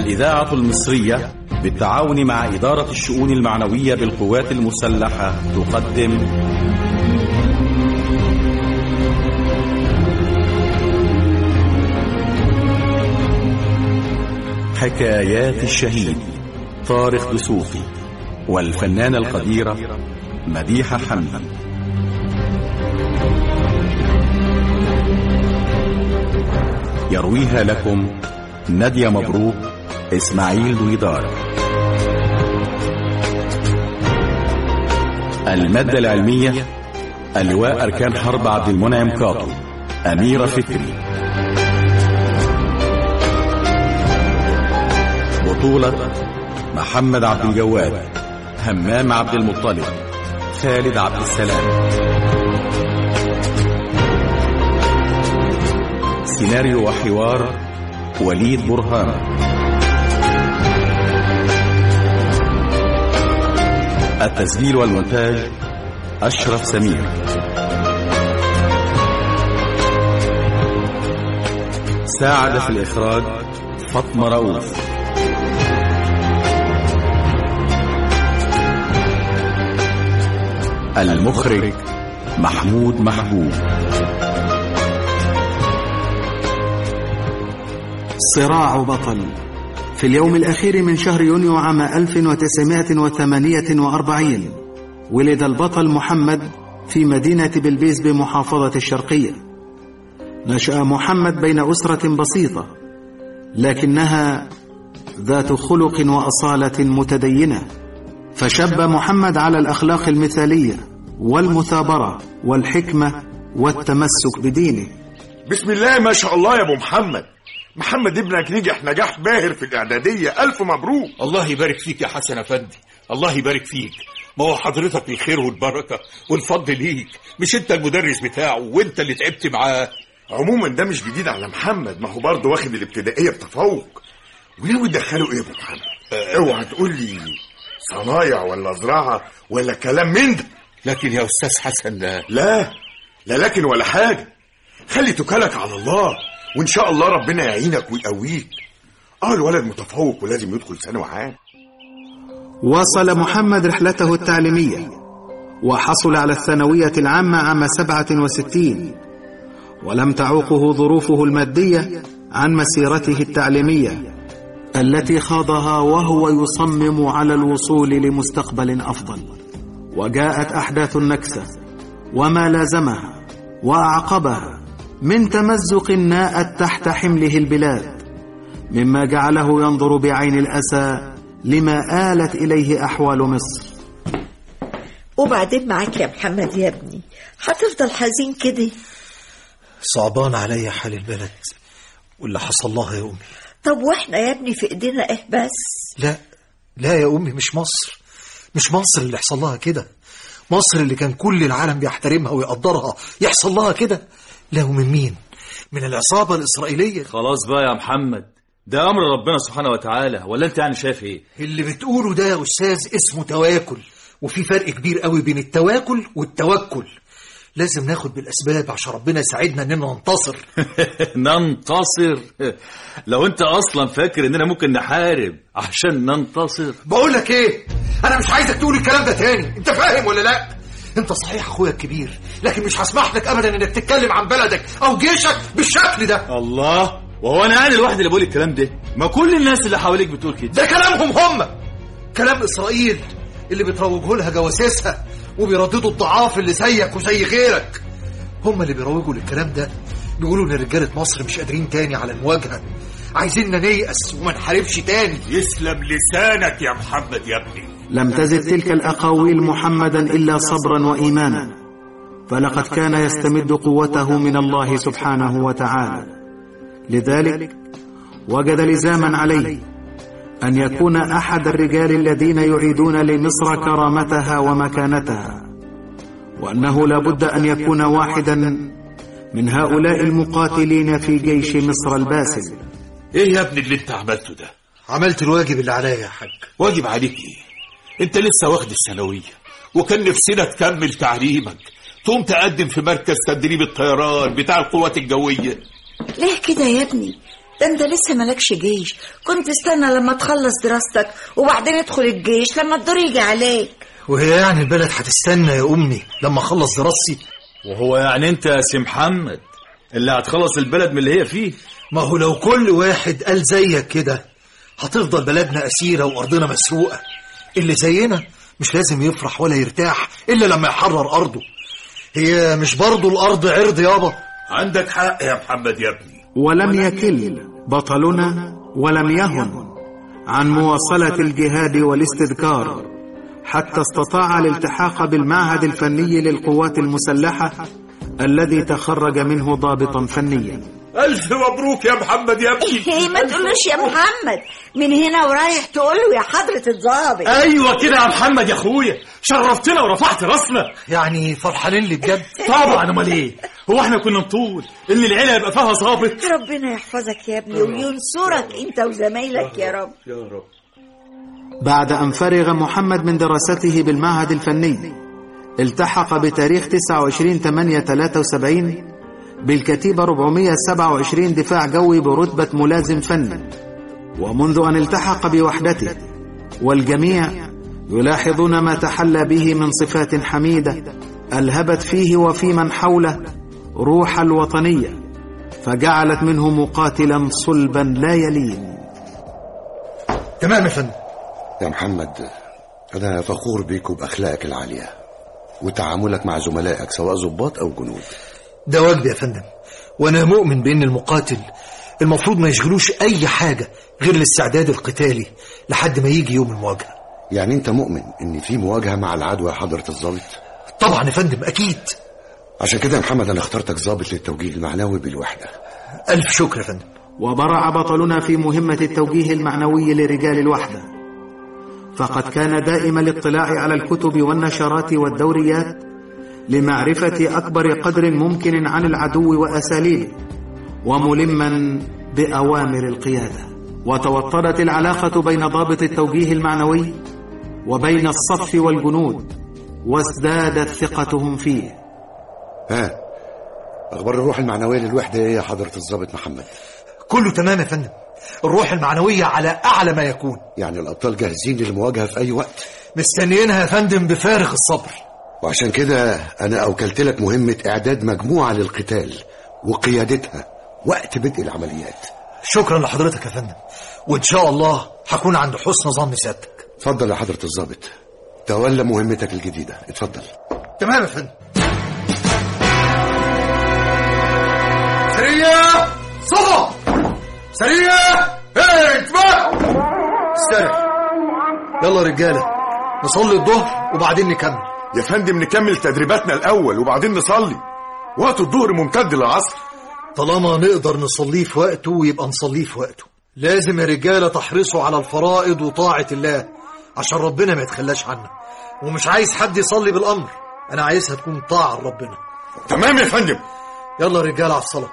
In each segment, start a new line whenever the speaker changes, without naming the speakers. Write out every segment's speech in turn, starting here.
الإذاعة المصرية بالتعاون مع إدارة الشؤون المعنوية بالقوات المسلحة تقدم حكايات الشهيد طارق دسوقي والفنانة القديرة مديحة حمدي يرويها لكم نادية مبروك إسماعيل دويدار المادة العلمية اللواء أركان حرب عبد المنعم كاطو أميرة فكري بطولة محمد عبد الجواد همام عبد المطلب خالد عبد السلام سيناريو وحوار وليد برهان التسجيل والمونتاج أشرف سمير ساعد في الإخراج فاطمة رؤوف المخرج محمود محبوب
صراع بطل في اليوم الأخير من شهر يونيو عام 1948 ولد البطل محمد في مدينة بلبيس بمحافظة الشرقية نشأ محمد بين أسرة بسيطة لكنها ذات خلق وأصالة متدينة فشب محمد على الأخلاق المثالية والمثابرة والحكمة والتمسك بدينه
بسم الله ما شاء الله يا ابو محمد محمد ابنك نجح نجاح باهر في الاعداديه الف مبروك
الله يبارك فيك يا حسن افندي الله يبارك فيك ما هو حضرتك الخير والبركه والفضل ليك مش انت المدرس بتاعه وانت اللي تعبت معاه
عموما ده مش جديد على محمد ما هو برضه واخد الابتدائيه بتفوق وناوي تدخله ايه يا ابو محمد اوعى تقول لي صنايع ولا زراعه ولا كلام من ده
لكن يا استاذ حسن لا
لا لا لكن ولا حاجه خلي توكلك على الله وان شاء الله ربنا يعينك ويقويك اه الولد متفوق ولازم يدخل ثانوي عام
واصل محمد رحلته التعليمية وحصل على الثانوية العامة عام 67 ولم تعوقه ظروفه المادية عن مسيرته التعليمية التي خاضها وهو يصمم على الوصول لمستقبل أفضل وجاءت أحداث النكسة وما لازمها وأعقبها من تمزق ناءت تحت حمله البلاد مما جعله ينظر بعين الأسى لما آلت إليه أحوال مصر
وبعدين معاك يا محمد يا ابني هتفضل حزين كده
صعبان عليا حال البلد واللي حصل لها يا أمي
طب واحنا يا ابني في ايدينا ايه بس
لا لا يا أمي مش مصر مش مصر اللي يحصل لها كده مصر اللي كان كل العالم بيحترمها ويقدرها يحصل لها كده لا ومن مين من العصابة الإسرائيلية
خلاص بقى يا محمد ده أمر ربنا سبحانه وتعالى ولا أنت يعني شايف إيه
اللي بتقوله ده يا أستاذ اسمه تواكل وفي فرق كبير قوي بين التواكل والتوكل لازم ناخد بالأسباب عشان ربنا يساعدنا إننا ننتصر
ننتصر لو أنت أصلا فاكر إننا ممكن نحارب عشان ننتصر
بقول لك إيه أنا مش عايزك تقول الكلام ده تاني أنت فاهم ولا لأ انت صحيح اخويا الكبير لكن مش هسمح لك ابدا انك تتكلم عن بلدك او جيشك بالشكل ده
الله وهو انا انا الواحد اللي بقول الكلام ده ما كل الناس اللي حواليك بتقول كده
ده كلامهم هم كلام اسرائيل اللي بتروجوا لها جواسيسها وبيرددوا الضعاف اللي زيك وزي غيرك هم اللي بيروجوا للكلام ده بيقولوا ان رجاله مصر مش قادرين تاني على المواجهه عايزيننا نيأس وما نحاربش تاني
يسلم لسانك يا محمد يا ابني
لم تزد تلك الأقاويل محمدا إلا صبرا وإيمانا فلقد كان يستمد قوته من الله سبحانه وتعالى لذلك وجد لزاما عليه أن يكون أحد الرجال الذين يعيدون لمصر كرامتها ومكانتها وأنه لا بد أن يكون واحدا من هؤلاء المقاتلين في جيش مصر الباسل
ايه يا ابني اللي انت عملته ده
عملت الواجب اللي عليا يا حاج
واجب عليك ايه انت لسه واخد الثانويه وكان نفسنا تكمل تعليمك تقوم تقدم في مركز تدريب الطيران بتاع القوات الجويه
ليه كده يا ابني ده انت لسه مالكش جيش كنت استنى لما تخلص دراستك وبعدين ادخل الجيش لما الدور يجي عليك
وهي يعني البلد هتستنى يا أمي لما أخلص دراستي
وهو يعني انت يا سي محمد اللي هتخلص البلد من اللي هي فيه
ما هو لو كل واحد قال زيك كده هتفضل بلدنا أسيرة وأرضنا مسروقة اللي زينا مش لازم يفرح ولا يرتاح إلا لما يحرر أرضه هي مش برضه الأرض عرض يابا
عندك حق يا محمد يا ابني
ولم يكل بطلنا ولم يهن عن مواصلة الجهاد والاستذكار حتى استطاع الالتحاق بالمعهد الفني للقوات المسلحة الذي تخرج منه ضابطا فنيا
ألف مبروك يا محمد يا ابني
ايه ما تقولوش يا محمد من هنا ورايح تقول له يا حضرة الضابط
ايوه كده يا محمد يا اخويا شرفتنا ورفعت راسنا
يعني فرحانين لي بجد
طبعا امال ايه هو احنا كنا نطول ان العيله يبقى فيها ظابط
ربنا يحفظك يا ابني وينصرك انت وزمايلك يا رب
يا رب
بعد أن فرغ محمد من دراسته بالمعهد الفني التحق بتاريخ 29 8 73 بالكتيبة 427 دفاع جوي برتبة ملازم فني ومنذ أن التحق بوحدته والجميع يلاحظون ما تحلى به من صفات حميدة ألهبت فيه وفي من حوله روح الوطنية فجعلت منه مقاتلا صلبا لا يلين
تمام يا فندم
يا محمد أنا فخور بيك وبأخلاقك العالية وتعاملك مع زملائك سواء ضباط أو جنود
ده واجبي يا فندم وانا مؤمن بان المقاتل المفروض ما يشغلوش اي حاجة غير الاستعداد القتالي لحد ما يجي يوم المواجهة
يعني أنت مؤمن إن في مواجهة مع العدو يا حضرة الضابط
طبعا يا فندم اكيد
عشان كده يا محمد أنا اخترتك ضابط للتوجيه المعنوي بالوحدة
الف شكر يا فندم
وبرع بطلنا في مهمة التوجيه المعنوي لرجال الوحدة فقد كان دائم الاطلاع على الكتب والنشرات والدوريات لمعرفة أكبر قدر ممكن عن العدو وأساليبه وملما بأوامر القيادة وتوطدت العلاقة بين ضابط التوجيه المعنوي وبين الصف والجنود وازدادت ثقتهم فيه
ها أخبار الروح المعنوية للوحدة إيه يا حضرة الضابط محمد
كله تمام يا فندم الروح المعنوية على أعلى ما يكون
يعني الأبطال جاهزين للمواجهة في أي وقت
مستنيينها يا فندم بفارغ الصبر
وعشان كده أنا أوكلت لك مهمة إعداد مجموعة للقتال وقيادتها وقت بدء العمليات
شكرا لحضرتك يا فندم وإن شاء الله هكون عند حسن ظن سيادتك
اتفضل يا حضرة الضابط تولى مهمتك الجديدة اتفضل
تمام يا فندم سريع صفا سريع هيك بقى استرح يلا رجالة نصلي الظهر وبعدين نكمل
يا فندم نكمل تدريباتنا الأول وبعدين نصلي وقت الظهر ممتد للعصر
طالما نقدر نصليه في وقته يبقى نصليه في وقته لازم يا رجالة تحرصوا على الفرائض وطاعة الله عشان ربنا ما يتخلاش عنا ومش عايز حد يصلي بالأمر أنا عايزها تكون طاعة لربنا
تمام يا فندم
يلا يا رجالة على الصلاة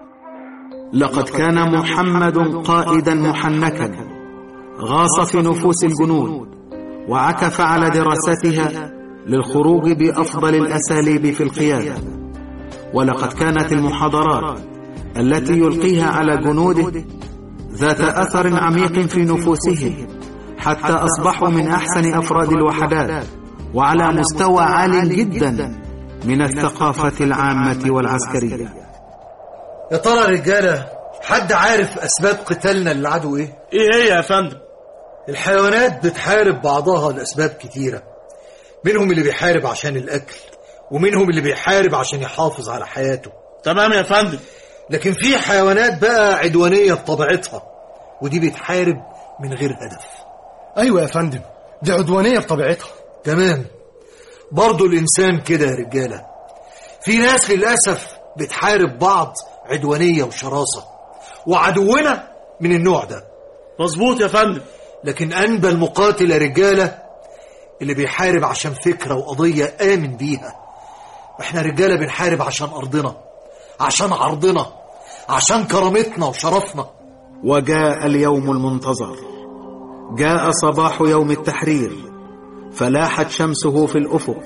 لقد كان محمد قائدا محنكا غاص في نفوس الجنود وعكف على دراستها للخروج بأفضل الأساليب في القيادة ولقد كانت المحاضرات التي يلقيها على جنوده ذات أثر عميق في نفوسهم حتى أصبحوا من أحسن أفراد الوحدات وعلى مستوى عال جدا من الثقافة العامة والعسكرية
يا ترى يا رجالة حد عارف أسباب قتالنا للعدو إيه؟
ايه هي يا فندم
الحيوانات بتحارب بعضها لأسباب كتيرة منهم اللي بيحارب عشان الأكل ومنهم اللي بيحارب عشان يحافظ على حياته
تمام يا فندم
لكن في حيوانات بقى عدوانية بطبيعتها ودي بتحارب من غير هدف
ايوه يا فندم دي عدوانيه بطبيعتها
تمام برضو الإنسان كده يا رجالة في ناس للأسف بتحارب بعض عدوانية وشراسة وعدونا من النوع ده
مظبوط يا فندم
لكن أنبى المقاتل يا رجالة اللي بيحارب عشان فكرة وقضية آمن بيها احنا رجالة بنحارب عشان أرضنا عشان عرضنا عشان كرامتنا وشرفنا
وجاء اليوم المنتظر جاء صباح يوم التحرير فلاحت شمسه في الافق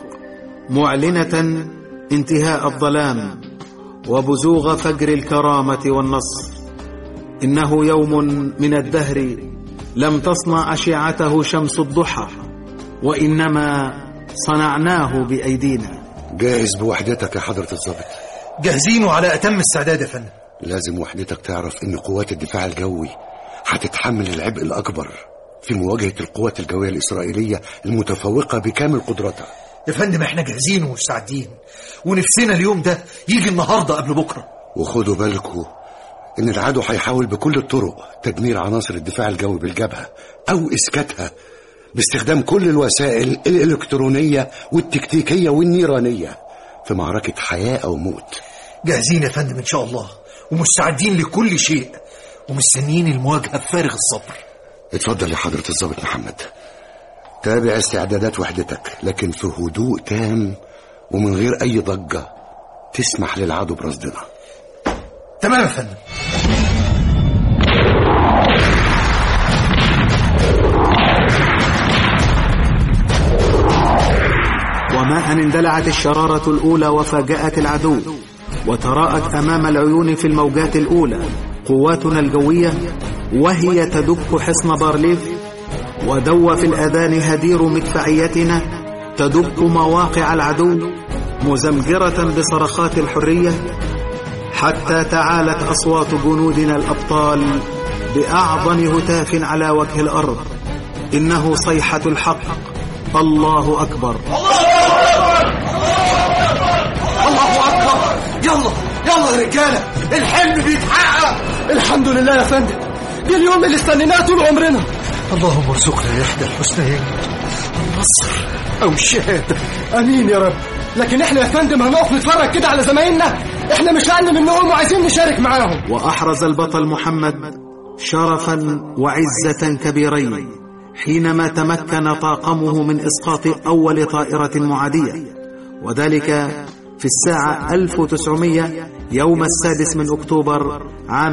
معلنه انتهاء الظلام وبزوغ فجر الكرامه والنصر إنه يوم من الدهر لم تصنع أشعته شمس الضحى وإنما صنعناه بأيدينا
جاهز بوحدتك يا حضرة الضابط
جاهزين وعلى أتم استعداد يا فندم
لازم وحدتك تعرف ان قوات الدفاع الجوي هتتحمل العبء الاكبر في مواجهة القوات الجوية الإسرائيلية المتفوقة بكامل قدرتها
يا فندم احنا جاهزين ومستعدين ونفسنا اليوم ده يجي النهارده قبل بكره
وخدوا بالكم ان العدو هيحاول بكل الطرق تدمير عناصر الدفاع الجوي بالجبهة او اسكاتها باستخدام كل الوسائل الالكترونية والتكتيكية والنيرانية في معركة حياة او موت
جاهزين يا فندم ان شاء الله ومستعدين لكل شيء ومستنيين المواجهه بفارغ الصبر
اتفضل يا حضرة الضابط محمد تابع استعدادات وحدتك لكن في هدوء تام ومن غير اي ضجة تسمح للعدو برصدنا
تمام يا فندم
وما أن اندلعت الشرارة الأولى وفاجأت العدو وتراءت أمام العيون في الموجات الأولى قواتنا الجوية وهي تدك حصن بارليف ودو في الأذان هدير مدفعيتنا تدك مواقع العدو مزمجرة بصرخات الحرية حتى تعالت أصوات جنودنا الأبطال بأعظم هتاف على وجه الأرض إنه صيحة الحق الله أكبر
الله اكبر يلا يلا يا رجاله الحلم بيتحقق
الحمد لله يا فندم ده اليوم اللي استنيناه طول عمرنا
اللهم ارزقنا احدى الحسنيين النصر او الشهاده
امين يا رب لكن احنا يا فندم هنقف نتفرج كده على زمايلنا احنا مش اقل منهم وعايزين نشارك معاهم
وأحرز البطل محمد شرفا وعزة كبيرين حينما تمكن طاقمه من إسقاط أول طائرة معادية وذلك في الساعة 1900 يوم السادس من أكتوبر عام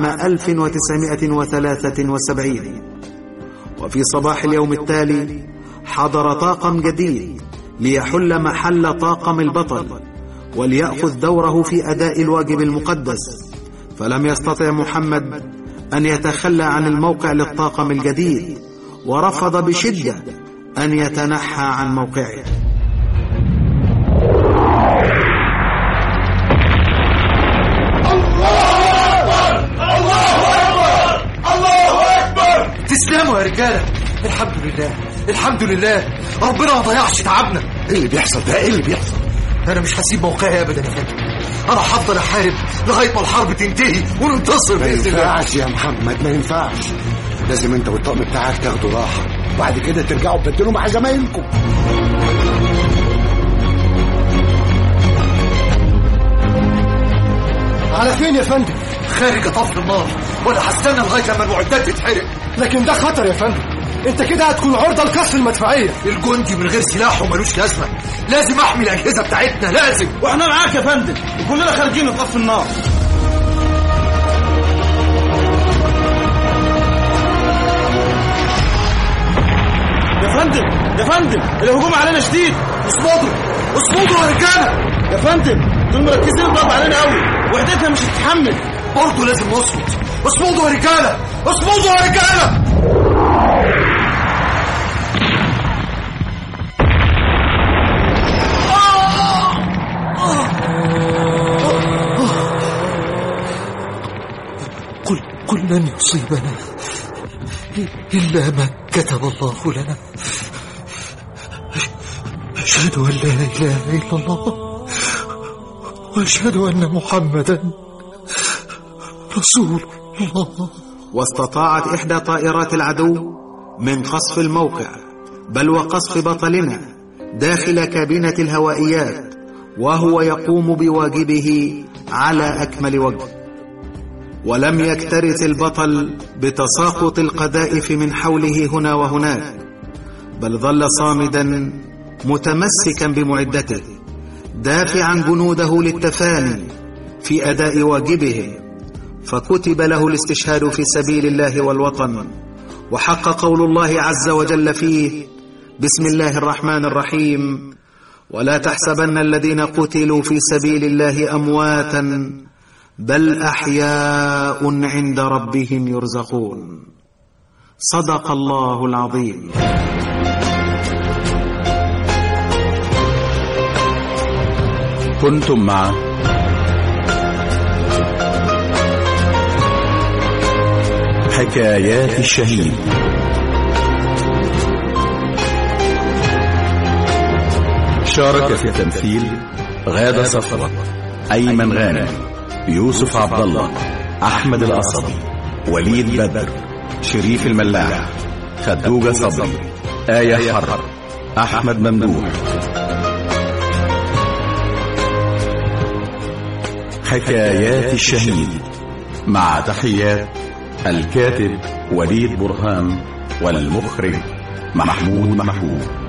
1973 وفي صباح اليوم التالي حضر طاقم جديد ليحل محل طاقم البطل وليأخذ دوره في أداء الواجب المقدس فلم يستطع محمد أن يتخلى عن الموقع للطاقم الجديد ورفض بشدة أن يتنحى عن موقعه
تسلموا يا رجاله الحمد لله الحمد لله ربنا ما ضيعش تعبنا
ايه اللي بيحصل ده ايه اللي بيحصل
انا مش هسيب موقعي ابدا يا فندم انا هفضل احارب لغايه ما الحرب تنتهي وننتصر
ما
باذن الله
ينفعش يا محمد ما ينفعش لازم انت والطقم بتاعك تاخدوا راحة وبعد كده ترجعوا تبدلوا مع زمايلكم
على فين يا فندم
خارج اطفي النار وانا هستنى لغايه لما المعدات تتحرق
لكن ده خطر يا فندم انت كده هتكون عرضة لكسر المدفعية
الجندي من غير سلاح وملوش لازمه لازم احمي الاجهزه بتاعتنا لازم
واحنا معاك يا فندم وكلنا خارجين نطفي النار يا فندم يا فندم الهجوم علينا شديد اصمدوا اصمدوا يا رجاله يا فندم دول مركزين الضرب علينا قوي وحدتنا مش هتتحمل
برضه لازم نصمد اصمدوا يا رجاله اصمدوا يا رجاله قل قل لن يصيبنا إلا ما كتب الله لنا أشهد أن لا إله إلا الله وأشهد أن محمدا رسول الله
واستطاعت إحدى طائرات العدو من قصف الموقع بل وقصف بطلنا داخل كابينة الهوائيات وهو يقوم بواجبه على أكمل وجه ولم يكترث البطل بتساقط القذائف من حوله هنا وهناك بل ظل صامدا متمسكا بمعدته دافعا جنوده للتفاني في اداء واجبه فكتب له الاستشهاد في سبيل الله والوطن وحق قول الله عز وجل فيه بسم الله الرحمن الرحيم ولا تحسبن الذين قتلوا في سبيل الله امواتا بل احياء عند ربهم يرزقون صدق الله العظيم
كنتم مع حكايات الشهيد شارك في التمثيل غادة صفوة أيمن غانم يوسف عبد الله أحمد الأصبي وليد بدر شريف الملاح خدوجة صبري آية حرب أحمد ممدوح حكايات الشهيد مع تحيات الكاتب وليد برهان والمخرج محمود محبوب